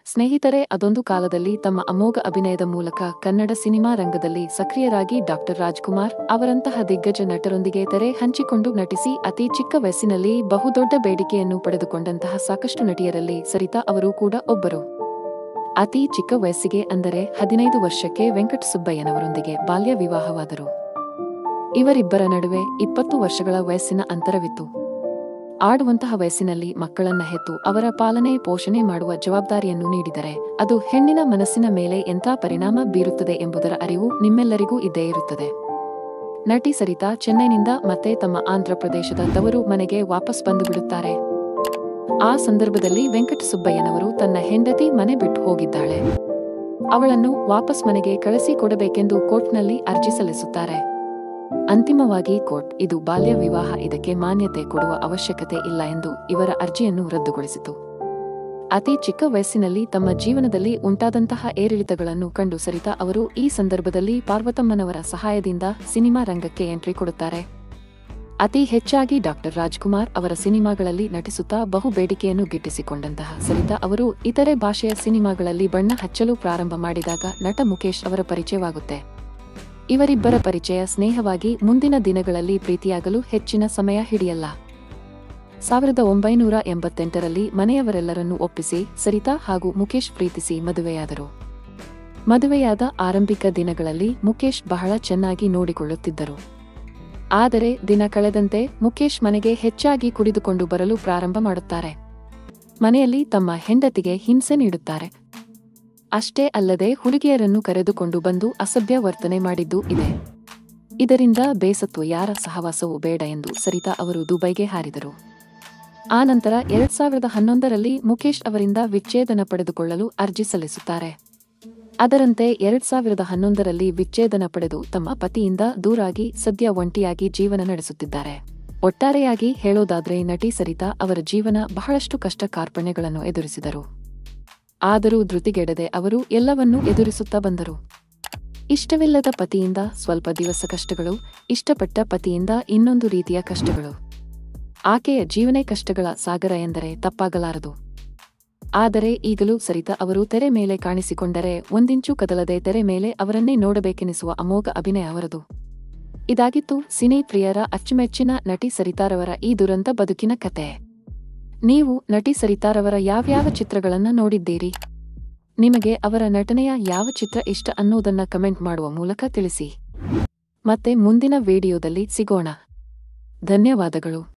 ಸ್ನೇಹಿತರೆ ಅದೊಂದು ಕಾಲದಲ್ಲಿ ತಮ್ಮ ಅಮೋಘ ಅಭಿನಯದ ಮೂಲಕ ಕನ್ನಡ ಸಿನಿಮಾ ರಂಗದಲ್ಲಿ ಸಕ್ರಿಯರಾಗಿ ಡಾಕ್ಟರ್ ರಾಜ್ಕುಮಾರ್ ಅವರಂತಹ ದಿಗ್ಗಜ ನಟರೊಂದಿಗೆ ತೆರೆ ಹಂಚಿಕೊಂಡು ನಟಿಸಿ ಅತಿ ಚಿಕ್ಕ ವಯಸ್ಸಿನಲ್ಲಿ ಬಹುದೊಡ್ಡ ಬೇಡಿಕೆಯನ್ನು ಪಡೆದುಕೊಂಡಂತಹ ಸಾಕಷ್ಟು ನಟಿಯರಲ್ಲಿ ಸರಿತಾ ಅವರು ಕೂಡ ಒಬ್ಬರು ಅತಿ ಚಿಕ್ಕ ವಯಸ್ಸಿಗೆ ಅಂದರೆ ಹದಿನೈದು ವರ್ಷಕ್ಕೆ ವೆಂಕಟ ಸುಬ್ಬಯ್ಯನವರೊಂದಿಗೆ ಬಾಲ್ಯ ವಿವಾಹವಾದರು ಇವರಿಬ್ಬರ ನಡುವೆ ಇಪ್ಪತ್ತು ವರ್ಷಗಳ ವಯಸ್ಸಿನ ಅಂತರವಿತ್ತು ಆಡುವಂತಹ ವಯಸ್ಸಿನಲ್ಲಿ ಮಕ್ಕಳನ್ನ ಹೆತ್ತು ಅವರ ಪಾಲನೆ ಪೋಷಣೆ ಮಾಡುವ ಜವಾಬ್ದಾರಿಯನ್ನು ನೀಡಿದರೆ ಅದು ಹೆಣ್ಣಿನ ಮನಸ್ಸಿನ ಮೇಲೆ ಎಂಥ ಪರಿಣಾಮ ಬೀರುತ್ತದೆ ಎಂಬುದರ ಅರಿವು ನಿಮ್ಮೆಲ್ಲರಿಗೂ ಇದ್ದೇ ಇರುತ್ತದೆ ನಟಿ ಸರಿತಾ ಚೆನ್ನೈನಿಂದ ಮತ್ತೆ ತಮ್ಮ ಆಂಧ್ರ ಪ್ರದೇಶದ ತವರು ಮನೆಗೆ ವಾಪಸ್ ಬಂದು ಬಿಡುತ್ತಾರೆ ಆ ಸಂದರ್ಭದಲ್ಲಿ ವೆಂಕಟ ಸುಬ್ಬಯ್ಯನವರು ತನ್ನ ಹೆಂಡತಿ ಮನೆ ಬಿಟ್ಟು ಹೋಗಿದ್ದಾಳೆ ಅವಳನ್ನು ವಾಪಸ್ ಮನೆಗೆ ಕಳಿಸಿ ಕೊಡಬೇಕೆಂದು ಕೋರ್ಟ್ನಲ್ಲಿ ಅರ್ಜಿ ಸಲ್ಲಿಸುತ್ತಾರೆ ಅಂತಿಮವಾಗಿ ಕೋರ್ಟ್ ಇದು ಬಾಲ್ಯ ವಿವಾಹ ಇದಕ್ಕೆ ಮಾನ್ಯತೆ ಕೊಡುವ ಅವಶ್ಯಕತೆ ಇಲ್ಲ ಎಂದು ಇವರ ಅರ್ಜಿಯನ್ನು ರದ್ದುಗೊಳಿಸಿತು ಅತಿ ಚಿಕ್ಕ ವಯಸ್ಸಿನಲ್ಲಿ ತಮ್ಮ ಜೀವನದಲ್ಲಿ ಉಂಟಾದಂತಹ ಏರಿಳಿತಗಳನ್ನು ಕಂಡು ಸರಿತಾ ಅವರು ಈ ಸಂದರ್ಭದಲ್ಲಿ ಪಾರ್ವತಮ್ಮನವರ ಸಹಾಯದಿಂದ ಸಿನಿಮಾ ರಂಗಕ್ಕೆ ಎಂಟ್ರಿ ಕೊಡುತ್ತಾರೆ ಅತಿ ಹೆಚ್ಚಾಗಿ ಡಾಕ್ಟರ್ ರಾಜ್ಕುಮಾರ್ ಅವರ ಸಿನಿಮಾಗಳಲ್ಲಿ ನಟಿಸುತ್ತಾ ಬಹು ಬೇಡಿಕೆಯನ್ನು ಗಿಟ್ಟಿಸಿಕೊಂಡಂತಹ ಸರಿತಾ ಅವರು ಇತರೆ ಭಾಷೆಯ ಸಿನಿಮಾಗಳಲ್ಲಿ ಬಣ್ಣ ಹಚ್ಚಲು ಪ್ರಾರಂಭ ಮಾಡಿದಾಗ ನಟ ಮುಖೇಶ್ ಅವರ ಪರಿಚಯವಾಗುತ್ತೆ ಇವರಿಬ್ಬರ ಪರಿಚಯ ಸ್ನೇಹವಾಗಿ ಮುಂದಿನ ದಿನಗಳಲ್ಲಿ ಪ್ರೀತಿಯಾಗಲು ಹೆಚ್ಚಿನ ಸಮಯ ಹಿಡಿಯಲ್ಲ ಸಾವಿರದ ಒಂಬೈನೂರ ಎಂಬತ್ತೆಂಟರಲ್ಲಿ ಮನೆಯವರೆಲ್ಲರನ್ನೂ ಒಪ್ಪಿಸಿ ಸರಿತಾ ಹಾಗೂ ಮುಖೇಶ್ ಪ್ರೀತಿಸಿ ಮದುವೆಯಾದರು ಮದುವೆಯಾದ ಆರಂಭಿಕ ದಿನಗಳಲ್ಲಿ ಮುಖೇಶ್ ಬಹಳ ಚೆನ್ನಾಗಿ ನೋಡಿಕೊಳ್ಳುತ್ತಿದ್ದರು ಆದರೆ ದಿನ ಕಳೆದಂತೆ ಮುಖೇಶ್ ಮನೆಗೆ ಹೆಚ್ಚಾಗಿ ಕುಡಿದುಕೊಂಡು ಬರಲು ಪ್ರಾರಂಭ ಮಾಡುತ್ತಾರೆ ಮನೆಯಲ್ಲಿ ತಮ್ಮ ಹೆಂಡತಿಗೆ ಹಿಂಸೆ ನೀಡುತ್ತಾರೆ ಅಷ್ಟೇ ಅಲ್ಲದೆ ಹುಡುಗಿಯರನ್ನು ಕರೆದುಕೊಂಡು ಬಂದು ಅಸಭ್ಯ ವರ್ತನೆ ಮಾಡಿದ್ದೂ ಇದೆ ಇದರಿಂದ ಬೇಸತ್ತು ಯಾರ ಸಹವಾಸವೂ ಬೇಡ ಎಂದು ಸರಿತಾ ಅವರು ದುಬೈಗೆ ಹಾರಿದರು ಆ ನಂತರ ಎರಡ್ ಸಾವಿರದ ಹನ್ನೊಂದರಲ್ಲಿ ಮುಖೇಶ್ ಅವರಿಂದ ವಿಚ್ಛೇದನ ಪಡೆದುಕೊಳ್ಳಲು ಅರ್ಜಿ ಸಲ್ಲಿಸುತ್ತಾರೆ ಅದರಂತೆ ಎರಡ್ ಸಾವಿರದ ಹನ್ನೊಂದರಲ್ಲಿ ವಿಚ್ಛೇದನ ಪಡೆದು ತಮ್ಮ ಪತಿಯಿಂದ ದೂರಾಗಿ ಸದ್ಯ ಒಂಟಿಯಾಗಿ ಜೀವನ ನಡೆಸುತ್ತಿದ್ದಾರೆ ಒಟ್ಟಾರೆಯಾಗಿ ಹೇಳೋದಾದ್ರೆ ನಟಿ ಸರಿತಾ ಅವರ ಜೀವನ ಬಹಳಷ್ಟು ಕಷ್ಟ ಕಾರ್ಪಣ್ಯಗಳನ್ನು ಎದುರಿಸಿದರು ಆದರೂ ಧೃತಿಗೆಡದೆ ಅವರು ಎಲ್ಲವನ್ನೂ ಎದುರಿಸುತ್ತಾ ಬಂದರು ಇಷ್ಟವಿಲ್ಲದ ಪತಿಯಿಂದ ಸ್ವಲ್ಪ ದಿವಸ ಕಷ್ಟಗಳು ಇಷ್ಟಪಟ್ಟ ಪತಿಯಿಂದ ಇನ್ನೊಂದು ರೀತಿಯ ಕಷ್ಟಗಳು ಆಕೆಯ ಜೀವನೇ ಕಷ್ಟಗಳ ಸಾಗರ ಎಂದರೆ ತಪ್ಪಾಗಲಾರದು ಆದರೆ ಈಗಲೂ ಸರಿತಾ ಅವರು ತೆರೆ ಮೇಲೆ ಕಾಣಿಸಿಕೊಂಡರೆ ಒಂದಿಂಚೂ ಕದಲದೆ ತೆರೆ ಮೇಲೆ ಅವರನ್ನೇ ನೋಡಬೇಕೆನಿಸುವ ಅಮೋಘ ಅಭಿನಯ ಅವರದು ಇದಾಗಿತ್ತು ಸಿನಿ ಪ್ರಿಯರ ಅಚ್ಚುಮೆಚ್ಚಿನ ನಟಿ ಸರಿತಾರವರ ಈ ದುರಂತ ಬದುಕಿನ ಕತೆ ನೀವು ನಟಿ ಸರಿತಾರವರ ಯಾವ್ಯಾವ ಚಿತ್ರಗಳನ್ನ ನೋಡಿದ್ದೀರಿ ನಿಮಗೆ ಅವರ ನಟನೆಯ ಯಾವ ಚಿತ್ರ ಇಷ್ಟ ಅನ್ನೋದನ್ನ ಕಮೆಂಟ್ ಮಾಡುವ ಮೂಲಕ ತಿಳಿಸಿ ಮತ್ತೆ ಮುಂದಿನ ವಿಡಿಯೋದಲ್ಲಿ ಸಿಗೋಣ ಧನ್ಯವಾದಗಳು